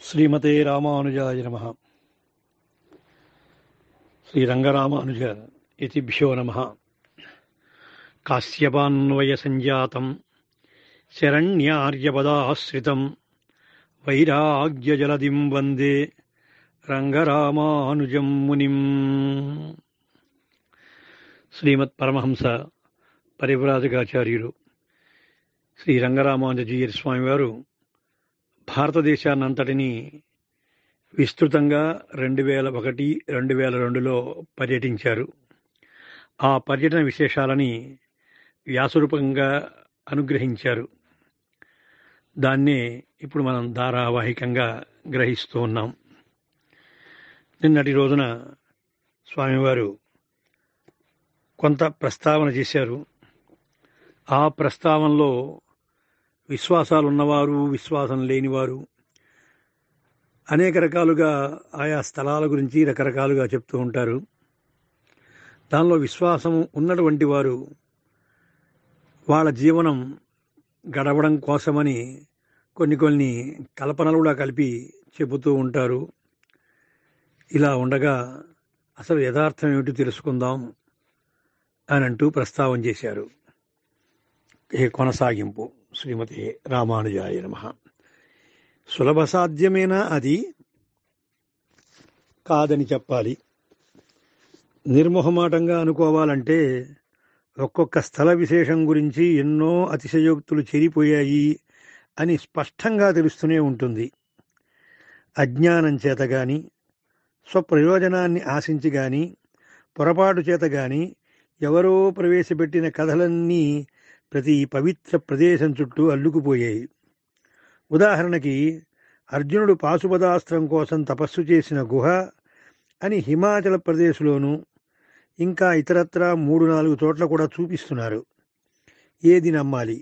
శ్రీమతే రామానుజాయ నమ శ్రీరంగరామానుజ ఇతిభ్యో నమ కాశ్యపాన్వయ సంజాతం శరణ్యార్యపదాశ్రితం వైరాగ్యజలదిం వందే రంగరామానుజం మునిం శ్రీమత్ పరమహంస పరివ్రాజకాచార్యులు శ్రీ రంగరామానుజీయర్ స్వామివారు భారతదేశాన్నంతటినీ విస్తృతంగా రెండు వేల ఒకటి రెండు వేల రెండులో పర్యటించారు ఆ పర్యటన విశేషాలని వ్యాసరూపంగా అనుగ్రహించారు దాన్నే ఇప్పుడు మనం ధారావాహికంగా గ్రహిస్తూ ఉన్నాం నిన్నటి రోజున స్వామివారు కొంత ప్రస్తావన చేశారు ఆ ప్రస్తావనలో విశ్వాసాలు ఉన్నవారు విశ్వాసం లేనివారు అనేక రకాలుగా ఆయా స్థలాల గురించి రకరకాలుగా చెప్తూ ఉంటారు దానిలో విశ్వాసం ఉన్నటువంటి వారు వాళ్ళ జీవనం గడవడం కోసమని కొన్ని కొన్ని కల్పనలు కూడా కలిపి చెబుతూ ఉంటారు ఇలా ఉండగా అసలు యథార్థం ఏమిటి తెలుసుకుందాం అని అంటూ ప్రస్తావన చేశారు ఏ కొనసాగింపు శ్రీమతి రామానుజాయ నమ సులభ సాధ్యమేనా అది కాదని చెప్పాలి నిర్మోహమాటంగా అనుకోవాలంటే ఒక్కొక్క స్థల విశేషం గురించి ఎన్నో అతిశయోక్తులు చేరిపోయాయి అని స్పష్టంగా తెలుస్తూనే ఉంటుంది అజ్ఞానం చేత గాని స్వప్రయోజనాన్ని ఆశించి గాని పొరపాటు చేత గాని ఎవరో ప్రవేశపెట్టిన కథలన్నీ ప్రతి పవిత్ర ప్రదేశం చుట్టూ అల్లుకుపోయాయి ఉదాహరణకి అర్జునుడు పాశుపదాస్త్రం కోసం తపస్సు చేసిన గుహ అని హిమాచల్ ప్రదేశ్లోను ఇంకా ఇతరత్రా మూడు నాలుగు చోట్ల కూడా చూపిస్తున్నారు ఏది నమ్మాలి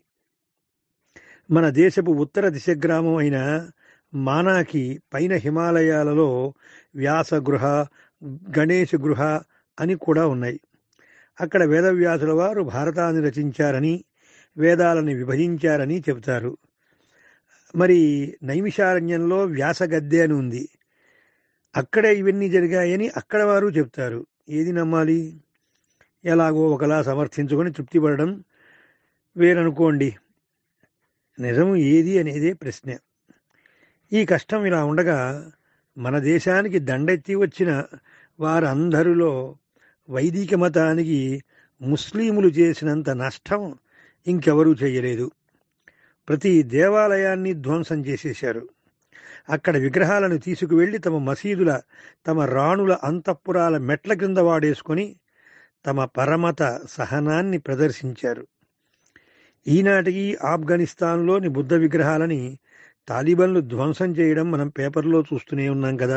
మన దేశపు ఉత్తర దిశ గ్రామం అయిన మానాకి పైన హిమాలయాలలో వ్యాసగృహ గణేష్ గృహ అని కూడా ఉన్నాయి అక్కడ వేదవ్యాసుల వారు భారతాన్ని రచించారని వేదాలని విభజించారని చెబుతారు మరి నైమిషారణ్యంలో వ్యాసగద్దె అని ఉంది అక్కడే ఇవన్నీ జరిగాయని అక్కడ వారు చెప్తారు ఏది నమ్మాలి ఎలాగో ఒకలా సమర్థించుకొని తృప్తిపడడం వేరనుకోండి నిజం ఏది అనేదే ప్రశ్న ఈ కష్టం ఇలా ఉండగా మన దేశానికి దండెత్తి వచ్చిన వారందరిలో వైదిక మతానికి ముస్లిములు చేసినంత నష్టం ఇంకెవరూ చేయలేదు ప్రతి దేవాలయాన్ని ధ్వంసం చేసేశారు అక్కడ విగ్రహాలను తీసుకువెళ్లి తమ మసీదుల తమ రాణుల అంతఃపురాల మెట్ల క్రింద వాడేసుకొని తమ పరమత సహనాన్ని ప్రదర్శించారు ఈనాటికి ఆఫ్ఘనిస్తాన్లోని బుద్ధ విగ్రహాలని తాలిబన్లు ధ్వంసం చేయడం మనం పేపర్లో చూస్తూనే ఉన్నాం కదా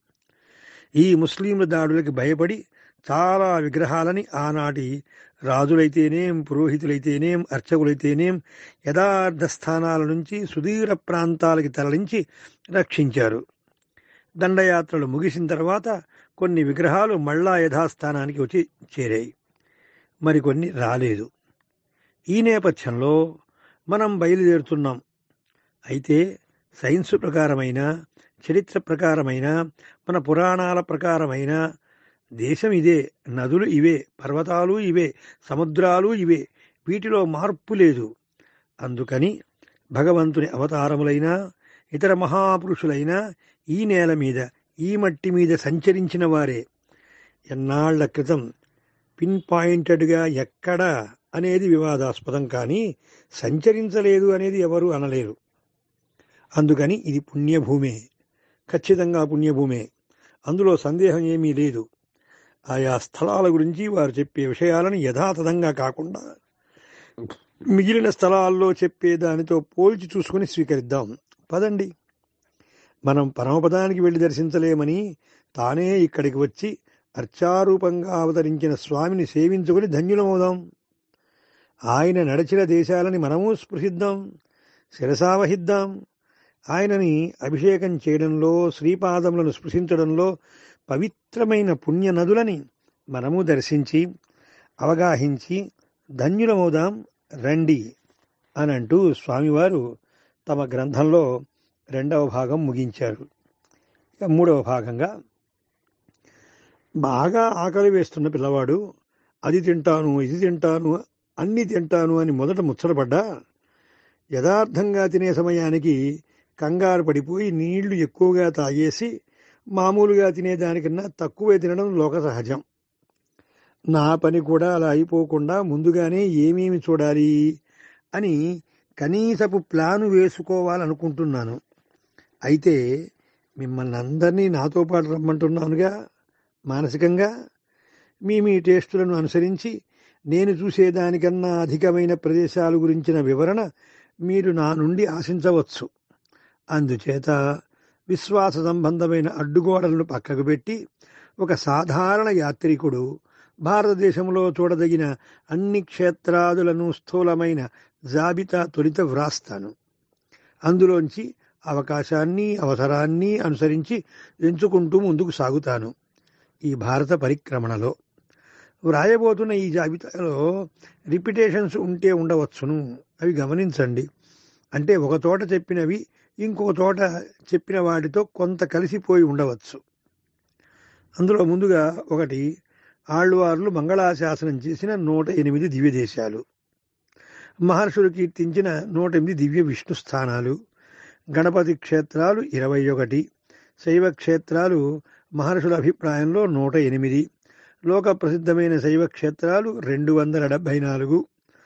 ఈ ముస్లింల దాడులకి భయపడి చాలా విగ్రహాలని ఆనాటి రాజులైతేనేం పురోహితులైతేనేం అర్చకులైతేనేం యథార్థ స్థానాల నుంచి సుదూర ప్రాంతాలకి తరలించి రక్షించారు దండయాత్రలు ముగిసిన తర్వాత కొన్ని విగ్రహాలు మళ్ళా యథాస్థానానికి వచ్చి చేరాయి మరికొన్ని రాలేదు ఈ నేపథ్యంలో మనం బయలుదేరుతున్నాం అయితే సైన్స్ ప్రకారమైన చరిత్ర ప్రకారమైన మన పురాణాల ప్రకారమైన దేశం ఇదే నదులు ఇవే పర్వతాలు ఇవే సముద్రాలు ఇవే వీటిలో మార్పు లేదు అందుకని భగవంతుని అవతారములైన ఇతర మహాపురుషులైన ఈ నేల మీద ఈ మట్టి మీద సంచరించిన వారే ఎన్నాళ్ల క్రితం పిన్ పాయింటెడ్గా ఎక్కడ అనేది వివాదాస్పదం కానీ సంచరించలేదు అనేది ఎవరు అనలేరు అందుకని ఇది పుణ్యభూమే ఖచ్చితంగా పుణ్యభూమే అందులో సందేహం ఏమీ లేదు ఆయా స్థలాల గురించి వారు చెప్పే విషయాలను యథాతథంగా కాకుండా మిగిలిన స్థలాల్లో చెప్పే దానితో పోల్చి చూసుకుని స్వీకరిద్దాం పదండి మనం పరమపదానికి వెళ్ళి దర్శించలేమని తానే ఇక్కడికి వచ్చి అర్చారూపంగా అవతరించిన స్వామిని సేవించుకుని ధన్యులమవుదాం ఆయన నడిచిన దేశాలని మనము స్పృశిద్దాం శిరసావహిద్దాం ఆయనని అభిషేకం చేయడంలో శ్రీపాదములను స్పృశించడంలో పవిత్రమైన పుణ్య నదులని మనము దర్శించి అవగాహించి ధన్యులమవుదాం రండి అని అంటూ స్వామివారు తమ గ్రంథంలో రెండవ భాగం ముగించారు ఇక మూడవ భాగంగా బాగా ఆకలి వేస్తున్న పిల్లవాడు అది తింటాను ఇది తింటాను అన్ని తింటాను అని మొదట ముచ్చటపడ్డా యథార్థంగా తినే సమయానికి కంగారు పడిపోయి నీళ్లు ఎక్కువగా తాగేసి మామూలుగా తినేదానికన్నా తక్కువే తినడం లోక సహజం నా పని కూడా అలా అయిపోకుండా ముందుగానే ఏమేమి చూడాలి అని కనీసపు ప్లాను వేసుకోవాలనుకుంటున్నాను అయితే మిమ్మల్ని అందరినీ నాతో పాటు రమ్మంటున్నానుగా మానసికంగా మీ మీ టేస్టులను అనుసరించి నేను చూసేదానికన్నా అధికమైన ప్రదేశాల గురించిన వివరణ మీరు నా నుండి ఆశించవచ్చు అందుచేత విశ్వాస సంబంధమైన అడ్డుగోడలను పక్కకు పెట్టి ఒక సాధారణ యాత్రికుడు భారతదేశంలో చూడదగిన అన్ని క్షేత్రాదులను స్థూలమైన జాబితా తొలిత వ్రాస్తాను అందులోంచి అవకాశాన్ని అవసరాన్ని అనుసరించి ఎంచుకుంటూ ముందుకు సాగుతాను ఈ భారత పరిక్రమణలో వ్రాయబోతున్న ఈ జాబితాలో రిపిటేషన్స్ ఉంటే ఉండవచ్చును అవి గమనించండి అంటే ఒక చోట చెప్పినవి ఇంకో చోట చెప్పిన వాటితో కొంత కలిసిపోయి ఉండవచ్చు అందులో ముందుగా ఒకటి ఆళ్వార్లు మంగళాశాసనం చేసిన నూట ఎనిమిది దివ్య దేశాలు మహర్షులు కీర్తించిన నూట ఎనిమిది దివ్య విష్ణు స్థానాలు గణపతి క్షేత్రాలు ఇరవై ఒకటి శైవ క్షేత్రాలు మహర్షుల అభిప్రాయంలో నూట ఎనిమిది లోక ప్రసిద్ధమైన శైవ క్షేత్రాలు రెండు వందల డెబ్భై నాలుగు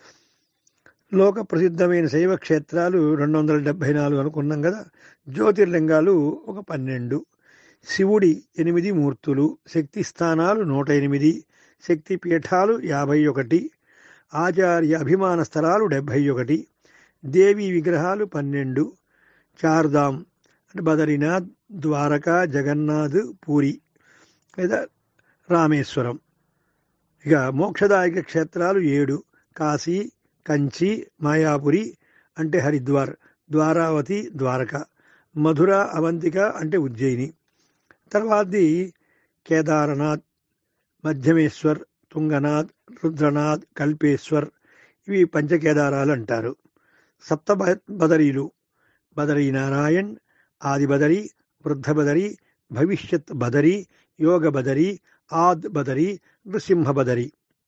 లోక ప్రసిద్ధమైన శైవ క్షేత్రాలు రెండు వందల డెబ్భై నాలుగు అనుకున్నాం కదా జ్యోతిర్లింగాలు ఒక పన్నెండు శివుడి ఎనిమిది మూర్తులు శక్తి స్థానాలు నూట ఎనిమిది శక్తి పీఠాలు యాభై ఒకటి ఆచార్య అభిమాన స్థలాలు డెబ్భై ఒకటి దేవి విగ్రహాలు పన్నెండు చార్ధామ్ అంటే బదరీనాథ్ ద్వారకా జగన్నాథ్ పూరి లేదా రామేశ్వరం ఇక మోక్షదాయక క్షేత్రాలు ఏడు కాశీ కంచి మాయాపురి అంటే హరిద్వార్ ద్వారావతి ద్వారక మధుర అవంతిక అంటే ఉజ్జయిని తర్వాతది కేదారనాథ్ మధ్యమేశ్వర్ తుంగనాథ్ రుద్రనాథ్ కల్పేశ్వర్ ఇవి పంచకేదారాలు అంటారు సప్త బదరీలు బదరీనారాయణ్ ఆది బదరి వృద్ధ బదరి భవిష్యత్ బదరి యోగ బదరి ఆద్ బదరి నృసింహ బదరి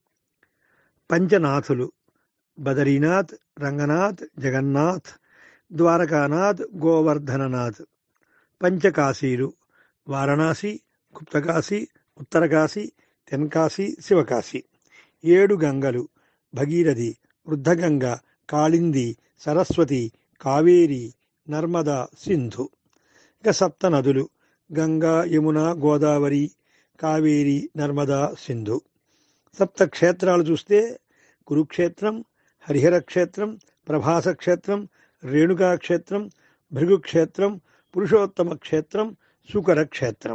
పంచనాథులు బదరీనాథ్ రంగనాథ్ జగన్నాథ్ ద్వారకానాథ్ గోవర్ధననాథ్ పంచకాశీలు వారణాసి గుప్తకాశీ ఉత్తరకాశీ తెన్కాశీ శివకాశి ఏడు గంగలు భగీరథి వృద్ధగంగ కాళింది సరస్వతి కావేరి నర్మద సింధు ఇక సప్త నదులు గంగా యమున గోదావరి కావేరి నర్మదా సింధు సప్త క్షేత్రాలు చూస్తే కురుక్షేత్రం హరిహర క్షేత్రం ప్రభాస క్షేత్రం రేణుకా క్షేత్రం భృగుక్షేత్రం పురుషోత్తమ క్షేత్రం సుకర క్షేత్రం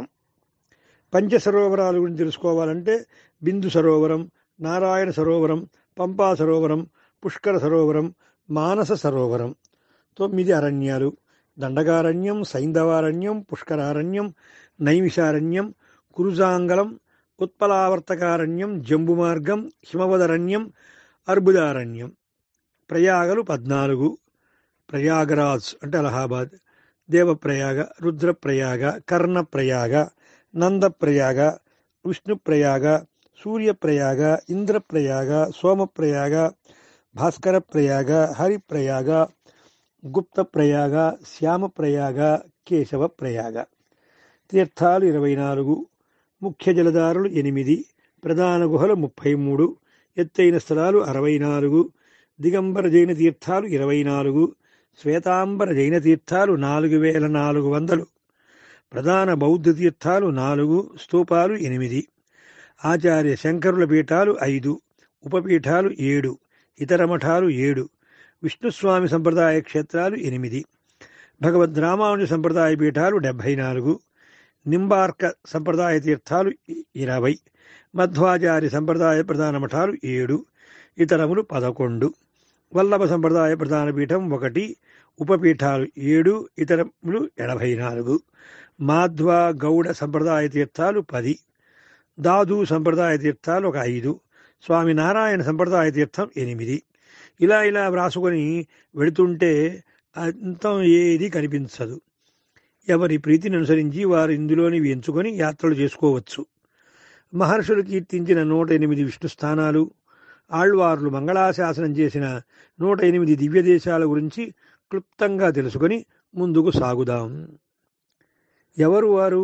పంచ సరోవరాల గురించి తెలుసుకోవాలంటే బిందు సరోవరం నారాయణ సరోవరం పంపా సరోవరం పుష్కర సరోవరం మానస సరోవరం తొమ్మిది అరణ్యాలు దండకారణ్యం సైంధవారణ్యం పుష్కరారణ్యం నైమిషారణ్యం కురుజాంగలం ఉత్పలావర్తకారణ్యం జంబుమార్గం హిమవదరణ్యం అర్బుదారణ్యం ప్రయాగలు పద్నాలుగు ప్రయాగరాజ్ అంటే అలహాబాద్ దేవప్రయాగ రుద్రప్రయాగ కర్ణప్రయాగ నందప్రయాగ విష్ణుప్రయాగ సూర్యప్రయాగ ఇంద్రప్రయాగ సోమప్రయాగ భాస్కరప్రయాగ హరిప్రయాగ గుప్తప్రయాగ శ్యామప్రయాగ కేశవప్రయాగ తీర్థాలు ఇరవై నాలుగు ముఖ్య జలధారులు ఎనిమిది ప్రధాన గుహలు ముప్పై మూడు ఎత్తైన స్థలాలు అరవై నాలుగు దిగంబర జైన తీర్థాలు ఇరవై నాలుగు శ్వేతాంబర జైన తీర్థాలు నాలుగు వేల నాలుగు వందలు ప్రధాన బౌద్ధ తీర్థాలు నాలుగు స్తూపాలు ఎనిమిది ఆచార్య శంకరుల పీఠాలు ఐదు ఉపపీఠాలు ఏడు ఇతర మఠాలు ఏడు విష్ణుస్వామి సంప్రదాయ క్షేత్రాలు ఎనిమిది భగవద్ రామానుజ సంప్రదాయ పీఠాలు డెబ్భై నాలుగు నింబార్క సంప్రదాయ తీర్థాలు ఇరవై మధ్వాచార్య సంప్రదాయ ప్రధాన మఠాలు ఏడు ఇతరములు పదకొండు వల్లభ సంప్రదాయ ప్రధాన పీఠం ఒకటి ఉపపీఠాలు ఏడు ఇతరములు ఎనభై నాలుగు మాధ్వ గౌడ సంప్రదాయ తీర్థాలు పది దాదు సంప్రదాయ తీర్థాలు ఒక ఐదు స్వామినారాయణ సంప్రదాయ తీర్థం ఎనిమిది ఇలా ఇలా వ్రాసుకొని వెళుతుంటే అంతం ఏది కనిపించదు ఎవరి ప్రీతిని అనుసరించి వారు ఇందులోనివి ఎంచుకొని యాత్రలు చేసుకోవచ్చు మహర్షులు కీర్తించిన నూట ఎనిమిది విష్ణు స్థానాలు ఆళ్వార్లు మంగళాశాసనం చేసిన నూట ఎనిమిది దివ్య దేశాల గురించి క్లుప్తంగా తెలుసుకొని ముందుకు సాగుదాం ఎవరు వారు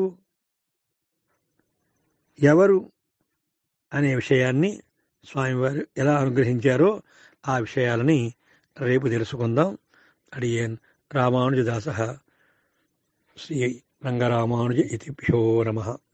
ఎవరు అనే విషయాన్ని స్వామివారు ఎలా అనుగ్రహించారో ఆ విషయాలని రేపు తెలుసుకుందాం అడియన్ రామానుజదాస శ్రీ రంగరామానుజ ఇతిభ్యో నమ